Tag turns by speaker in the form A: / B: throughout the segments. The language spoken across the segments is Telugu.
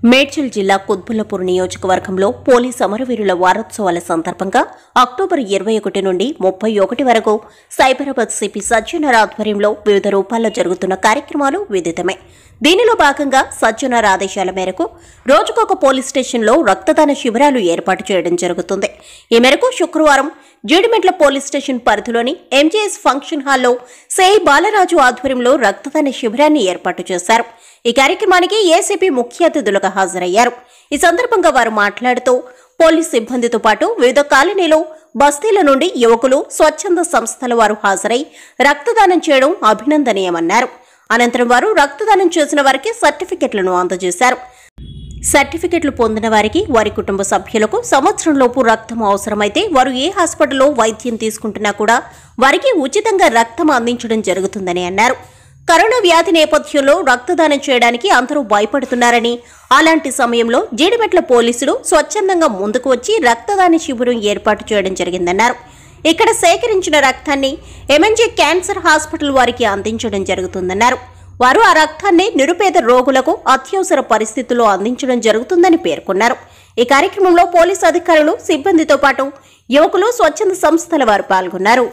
A: మేడ్చల్ జిల్లా కుత్బుల్లపూర్ నియోజకవర్గంలో పోలీస్ అమరవీరుల వారోత్సవాల సందర్భంగా అక్టోబర్ ఇరవై ఒకటి నుండి ముప్పై ఒకటి వరకు సైబరాబాద్ సిపి సజ్జనర్ ఆధ్వర్యంలో వివిధ రూపాల్లో జరుగుతున్న కార్యక్రమాలు విదితమే దీనిలో భాగంగా సజ్జనర్ ఆదేశాల మేరకు రోజుకొక పోలీస్ స్టేషన్లో రక్తదాన శిబిరాలు ఏర్పాటు చేయడం జరుగుతుంది ఈ మేరకు శుక్రవారం జీడిమెట్ల పోలీస్ స్టేషన్ పరిధిలోని ఎంజేఎస్ ఫంక్షన్ హాల్లో సేయ్ బాలరాజు ఆధ్వర్యంలో రక్తదాన శిబిరాన్ని ఏర్పాటు చేశారు ఈ కార్యక్రమానికి ఏసీపీ ముఖ్య అతిథులుగా హాజరయ్యారు ఈ సందర్భంగా వారు మాట్లాడుతూ పోలీస్ సిబ్బందితో పాటు వివిధ కాలనీలో బస్తీల నుండి యువకులు స్వచ్ఛంద సంస్థల వారు హాజరై రక్తదానం చేయడం అభినందనీయమన్నారు అనంతరం వారు రక్తదానం చేసిన వారికి సర్టిఫికెట్లను అందజేశారు సర్టిఫికెట్లు పొందిన వారికి వారి కుటుంబ సభ్యులకు సంవత్సరంలోపు రక్తం అవసరమైతే వారు ఏ హాస్పిటల్లో వైద్యం తీసుకుంటున్నా కూడా వారికి ఉచితంగా రక్తం అందించడం జరుగుతుందని అన్నారు కరోనా వ్యాధి నేపథ్యంలో రక్తదానం చేయడానికి అందరూ భయపడుతున్నారని అలాంటి సమయంలో జీడిమెట్ల పోలీసులు స్వచ్ఛందంగా ముందుకు వచ్చి రక్తదాన శిబిరం ఏర్పాటు చేయడం జరిగిందన్నారు ఇక్కడ సేకరించిన రక్తాన్ని ఎంఎన్జే క్యాన్సర్ హాస్పిటల్ వారికి అందించడం జరుగుతుందన్నారు వారు ఆ రక్తాన్ని నిరుపేద రోగులకు అత్యవసర పరిస్థితుల్లో అందించడం జరుగుతుందని పేర్కొన్నారు ఈ కార్యక్రమంలో పోలీసు అధికారులు సిబ్బందితో పాటు యువకులు స్వచ్ఛంద సంస్థల వారు పాల్గొన్నారు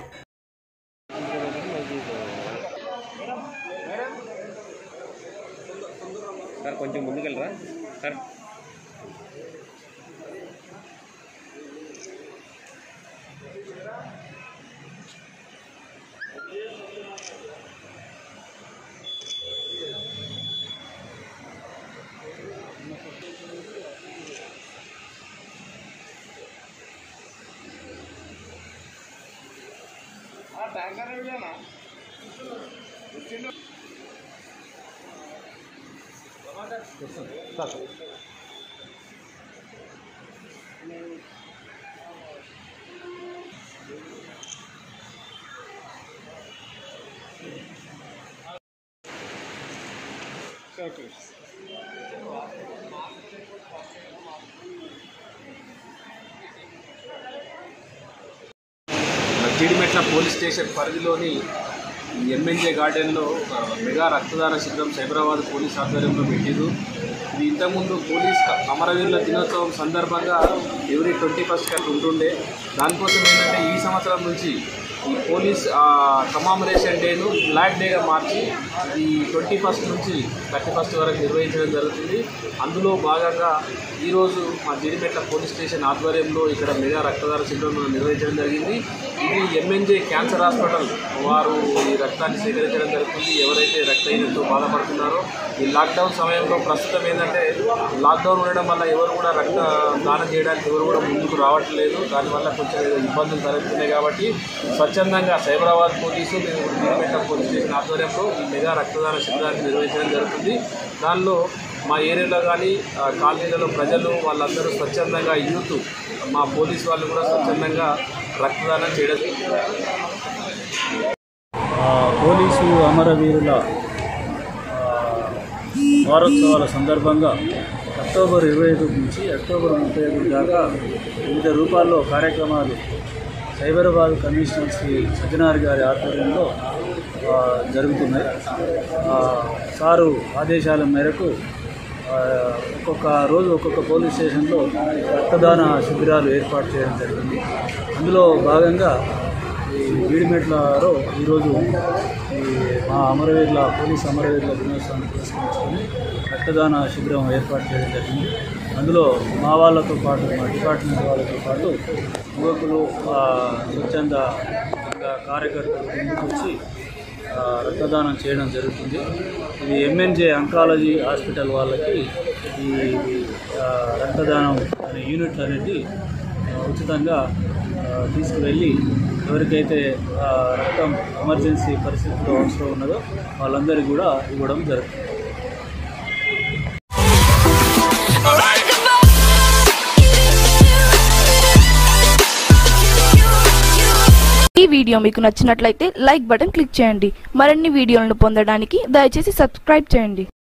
B: సార్ కొంచెం ముందుకెళ్ళరా సార్ జీడిమెట్ల పోలీస్ స్టేషన్ పరిధిలోని ఎంఎన్జే గార్డెన్లో ఒక మెగా రక్తదాన శిబిరం సైబరాబాద్ పోలీస్ ఆధ్వర్యంలో పెట్టిరు ఇది ఇంతకుముందు పోలీస్ అమరవీరుల దినోత్సవం సందర్భంగా ఎవ్రీ ట్వంటీ ఫస్ట్ అట్లా ఉంటుండే దానికోసం ఏంటంటే ఈ సంవత్సరం నుంచి ఈ పోలీస్ కమామరేషన్ డేను బ్లాక్ డేగా మార్చి ఈ ట్వంటీ ఫస్ట్ నుంచి థర్టీ ఫస్ట్ వరకు నిర్వహించడం జరుగుతుంది అందులో భాగంగా ఈరోజు మా జీడిమెట్ల పోలీస్ స్టేషన్ ఆధ్వర్యంలో ఇక్కడ మెగా రక్తదాన శిబిరం నిర్వహించడం జరిగింది ఇది ఎంఎన్జే క్యాన్సర్ హాస్పిటల్ వారు ఈ రక్తాన్ని సేకరించడం జరుగుతుంది ఎవరైతే రక్తహీనతతో బాధపడుతున్నారో ఈ లాక్డౌన్ సమయంలో ప్రస్తుతం ఏంటంటే లాక్డౌన్ ఉండడం వల్ల ఎవరు కూడా రక్త దానం చేయడానికి ఎవరు కూడా ముందుకు రావట్లేదు దానివల్ల కొంచెం ఏదో ఇబ్బందులు కలుగుతున్నాయి కాబట్టి స్వచ్ఛందంగా సైబరాబాద్ పోలీసు మేము జీడిమెట్ల పోలీస్ స్టేషన్ ఆధ్వర్యంలో ఈ మెగా రక్తదాన శిబిరాన్ని నిర్వహించడం జరుగుతుంది దానిలో మా ఏరియాలో కానీ ఆ, కాలనీలలో ప్రజలు వాళ్ళందరూ స్వచ్ఛందంగా యూత్ మా పోలీస్ వాళ్ళు కూడా స్వచ్ఛందంగా రక్తదానం చేయడం
C: ఆ, పోలీసు అమరవీరుల ఆ, వారోత్సవాల సందర్భంగా అక్టోబర్ ఇరవై ఐదు నుంచి అక్టోబర్ ముప్పై ఐదు దాకా వివిధ రూపాల్లో కార్యక్రమాలు సైబరాబాద్ కమిషనర్ శ్రీ సజ్జనార్ గారి ఆధ్వర్యంలో ఆ, జరుగుతున్నాయి ఆ, సారు ఆదేశాల మేరకు ఆ, ఒక్కొక్క రోజు ఒక్కొక్క పోలీస్ స్టేషన్లో రక్తదాన శిబిరాలు ఏర్పాటు చేయడం జరిగింది అందులో భాగంగా ఈ వీడిమెట్లలో ఈరోజు ఈ మా అమరవీరుల పోలీస్ అమరవీరుల దినోత్సవాన్ని పురస్కరించుకొని రక్తదాన శిబిరం ఏర్పాటు చేయడం జరిగింది అందులో మా వాళ్ళతో పాటు మా డిపార్ట్మెంట్ వాళ్ళతో పాటు యువకులు ఆ, స్వచ్ఛంద ఇంకా కార్యకర్తలు ముందుకు వచ్చి ఆ, రక్తదానం చేయడం జరుగుతుంది ఇది ఎంఎన్జే అంకాలజీ హాస్పిటల్ వాళ్ళకి ఈ ఆ, రక్తదానం అనే యూనిట్ అనేది ఆ, ఉచితంగా ఆ, తీసుకువెళ్ళి ఎవరికైతే ఆ, రక్తం ఎమర్జెన్సీ పరిస్థితిలో అవసరం ఉన్నదో వాళ్ళందరికీ కూడా ఇవ్వడం జరుగుతుంది
D: ఈ వీడియో మీకు నచ్చినట్లయితే లైక్ బటన్ క్లిక్ చేయండి మరిన్ని వీడియోలను పొందడానికి దయచేసి సబ్స్క్రైబ్ చేయండి